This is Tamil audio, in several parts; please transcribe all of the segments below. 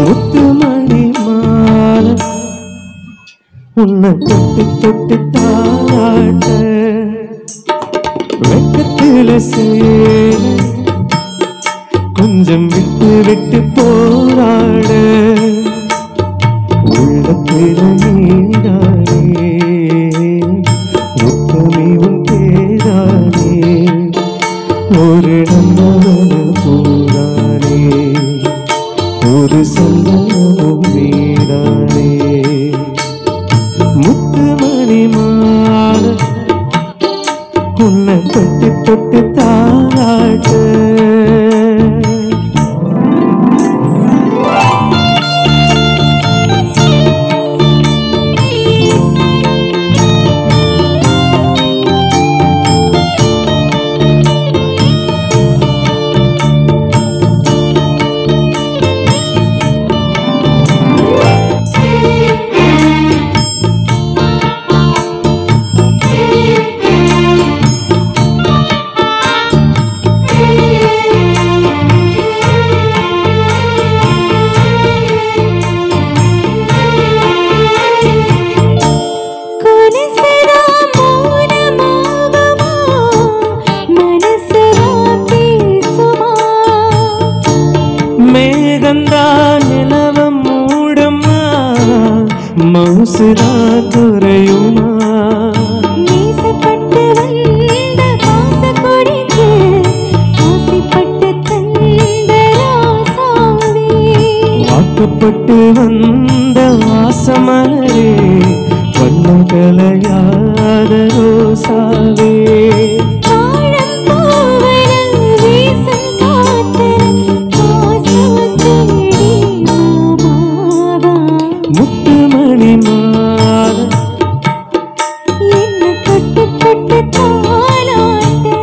முத்துமணி மாலை உன்னை தொட்டு தொட்டு தாராட்ட வெக்கத்தில சேர கொஞ்சம் விட்டு விட்டு போராட உள்ளத்தில நீதானே முத்தமே உன் பேரானே ஒரு நந்தவன பூரானே ஒரு சந்தனமும் நீதானே முத்துமணி மாலை உன்னை தொட்டு தொட்டு தாராட்ட கொலுசுதா மௌனமாகுமா? மனசுதா பேசுமா? மேகந்தா நிலவ மூடுமா மவுசுரா குறையுமா நேசப்பட்டு வந்த பாசக்கொடிக்கு ஆசைப்பட்டு தந்த ராசாவே. வாக்கப்பட்டு வந்த வாசமலரே வண்ணம் கலையாத ரோசாவே ஆழம் பூவனம் வீசும் காற்றில் வாசம் தேடி மாமாவா. முத்துமணி மாலை என்ன தொட்டு தொட்டு தாலாட்ட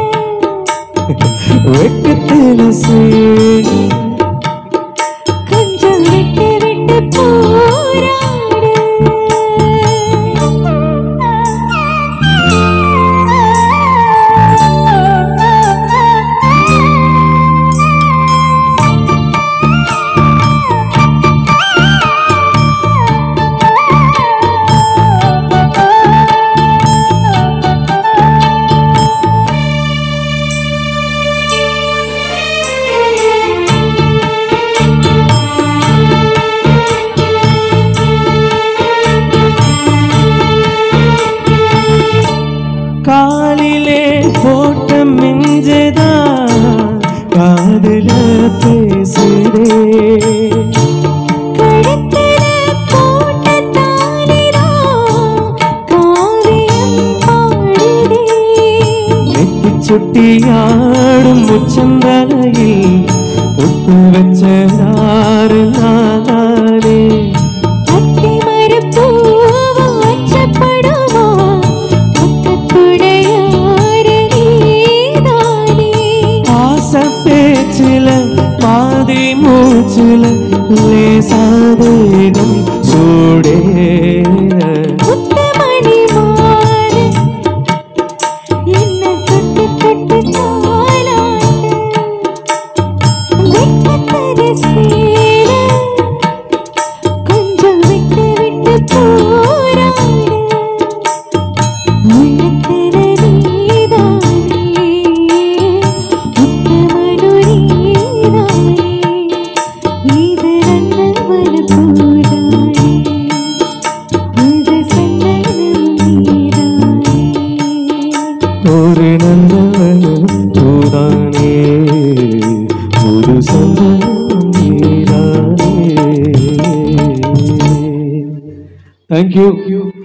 வெக்கத்தில சேரி கொஞ்சம் விட்டு விட்டு போராடு காலிலே போட்ட மிஞ்சதா காதுல பேசுதே கழுத்துல போட்ட தாலிதான் காவியம் பாடுதே நெத்தி சுட்டியாடும் உச்சந்தலையில் பொட்டு வச்ச நாறு நானே அத்தி மரப்பூவும் அச்சப்படுமா? முத்தத்துடையாறு நீதானே. ஆசை பேச்சில பாதி மூச்சில லேசாதேகம் சூடே முத்தமணி மாலை என்னை தொட்டு தொட்டு தாலாட்ட. வெட்கத்தது சேர கொஞ்சம் விட்டு விட்டு போராடு உள்ளத்தில நீதானே முத்தமனு நீதானே இது நன்னவன பூதானே இது சந்தனம் நீதானே ஒரு நல்லவன தூதானே ஒரு சந்தனம் நீதானே தேங்க்யூ